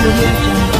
audio jungle.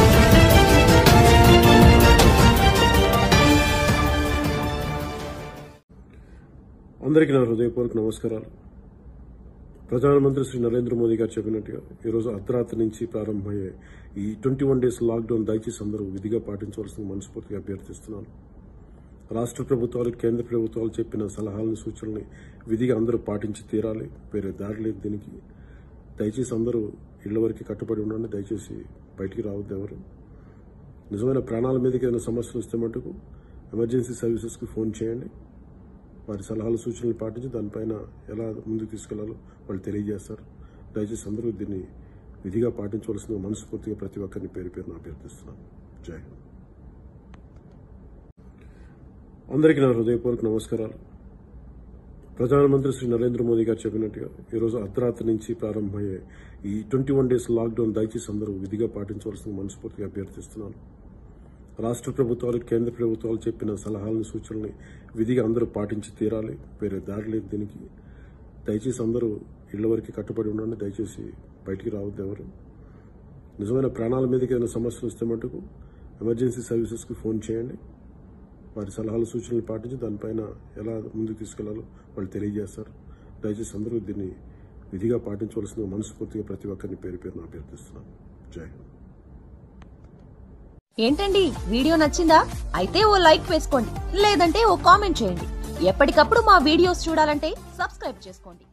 అందరికీ నా హృదయపూర్వక నమస్కారాలు ప్రధానమంత్రి శ్రీ నరేంద్ర మోదీ గారు చెప్పినట్టుగా ఈరోజు అర్ధరాత్రి నుంచి ప్రారంభమయ్యే ఈ ట్వంటీ వన్ డేస్ లాక్డౌన్ దయచేసి అందరూ విధిగా పాటించవలసిన మనస్ఫూర్తిగా అభ్యర్థిస్తున్నాను రాష్ట్ర ప్రభుత్వాలు కేంద్ర ప్రభుత్వాలు చెప్పిన సలహాలను సూచనల్ని విధిగా అందరూ పాటించి తీరాలి వేరే దారి లేదు దీనికి దయచేసి అందరూ ఇళ్ల వరకు కట్టుబడి ఉండండి దయచేసి బయటికి రావద్దు ఎవరు నిజమైన ప్రాణాల మీదకి ఏదైనా సమస్యలు వస్తే మటుకు ఎమర్జెన్సీ సర్వీసెస్కి ఫోన్ చేయండి వారి సలహాలు సూచనలు పాటించి దానిపైన ఎలా ముందుకు తీసుకెళ్లాలో వాళ్ళు తెలియజేస్తారు దయచేసి అందరూ దీన్ని విధిగా పాటించవలసిన మనస్ఫూర్తిగా ప్రతి ఒక్కరిని పేరు పేరున అభ్యర్థిస్తున్నాను జై హింద్ అందరికీ నా హృదయపూర్వక నమస్కారాలు ప్రధానమంత్రి శ్రీ నరేంద్ర మోదీ గారు చెప్పినట్టుగా ఈరోజు అర్ధరాత్రి నుంచి ప్రారంభమయ్యే ఈ ట్వంటీ వన్ డేస్ లాక్డౌన్ దయచేసి అందరూ విధిగా పాటించవలసిన మనస్ఫూర్తిగా అభ్యర్థిస్తున్నాను రాష్ట్ర ప్రభుత్వాలు కేంద్ర ప్రభుత్వాలు చెప్పిన సలహాలను సూచనల్ని విధిగా అందరూ పాటించి తీరాలి వేరే దారి లేదు దీనికి దయచేసి అందరూ ఇళ్ల వరకు కట్టుబడి ఉండండి దయచేసి బయటికి రావద్దు ఎవరు నిజమైన ప్రాణాల మీదకి ఏదైనా సమస్యలు వస్తే మటుకు ఎమర్జెన్సీ సర్వీసెస్కి ఫోన్ చేయండి వారి సలహాలు సూచనలు పాటించి దానిపైన ఎలా ముందుకు తీసుకెళ్లాలో వాళ్ళు తెలియజేస్తారు దయచేసి అందరూ దీన్ని విధిగా పాటించవలసిన మనస్ఫూర్తిగా ప్రతి ఒక్కరిని పేరు పేరున అభ్యర్థిస్తున్నాను జై హింద్ ఏంటండి వీడియో నచ్చిందా అయితే ఓ లైక్ వేసుకోండి లేదంటే ఓ కామెంట్ చేయండి ఎప్పటికప్పుడు మా వీడియోస్ చూడాలంటే సబ్స్క్రైబ్ చేసుకోండి